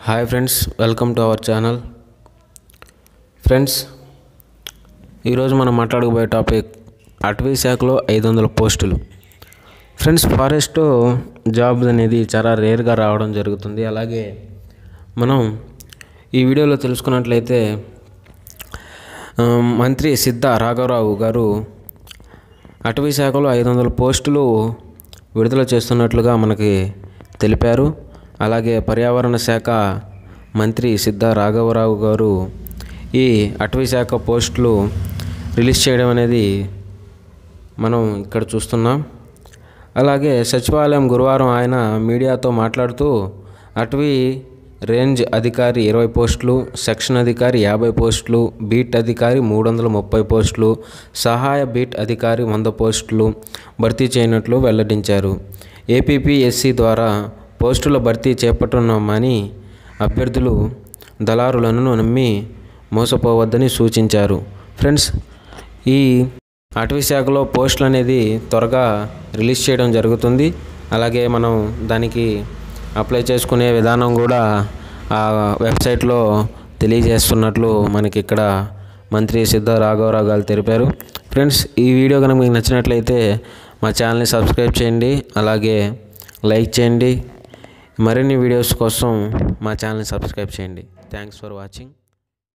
hi friends welcome to our channel friends ఈరోజు మనం మాట్లాడబోయే topic అటవీ శాఖలో ఐదు వందల పోస్టులు ఫ్రెండ్స్ ఫారెస్ట్ జాబ్ అనేది చాలా రేర్గా రావడం జరుగుతుంది అలాగే మనం ఈ వీడియోలో తెలుసుకున్నట్లయితే ఆ, మంత్రి సిద్ధ రాఘవరావు గారు అటవీ శాఖలో ఐదు వందల పోస్టులు విడుదల చేస్తున్నట్లుగా మనకి తెలిపారు అలాగే పర్యావరణ శాఖ మంత్రి సిద్ధ రాఘవరావు గారు ఈ అటవీ శాఖ పోస్టులు రిలీజ్ చేయడం అనేది మనం ఇక్కడ చూస్తున్నాం అలాగే సచివాలయం గురువారం ఆయన మీడియాతో మాట్లాడుతూ అటవీ రేంజ్ అధికారి ఇరవై పోస్టులు సెక్షన్ అధికారి యాభై పోస్టులు బీట్ అధికారి మూడు వందల ముప్పై పోస్టులు సహాయ బీట్ అధికారి వంద పోస్టులు భర్తీ చేయనట్లు వెల్లడించారు ఏపీపీఎస్సి ద్వారా పోస్టుల భర్తీ చేపట్టనున్నామని అభ్యర్థులు దళారులను నమ్మి మోసపోవద్దని సూచించారు ఫ్రెండ్స్ ఈ అటవీ శాఖలో పోస్టులు అనేది త్వరగా రిలీజ్ చేయడం జరుగుతుంది అలాగే మనం దానికి అప్లై చేసుకునే విధానం కూడా ఆ వెబ్సైట్లో తెలియజేస్తున్నట్లు మనకి ఇక్కడ మంత్రి సిద్ధ రాఘవరావు గారు తెలిపారు ఫ్రెండ్స్ ఈ వీడియో కనుక మీకు నచ్చినట్లయితే మా ఛానల్ని సబ్స్క్రైబ్ చేయండి అలాగే లైక్ చేయండి మరిన్ని వీడియోస్ కోసం మా ఛానల్ని సబ్స్క్రైబ్ చేయండి థ్యాంక్స్ ఫర్ వాచింగ్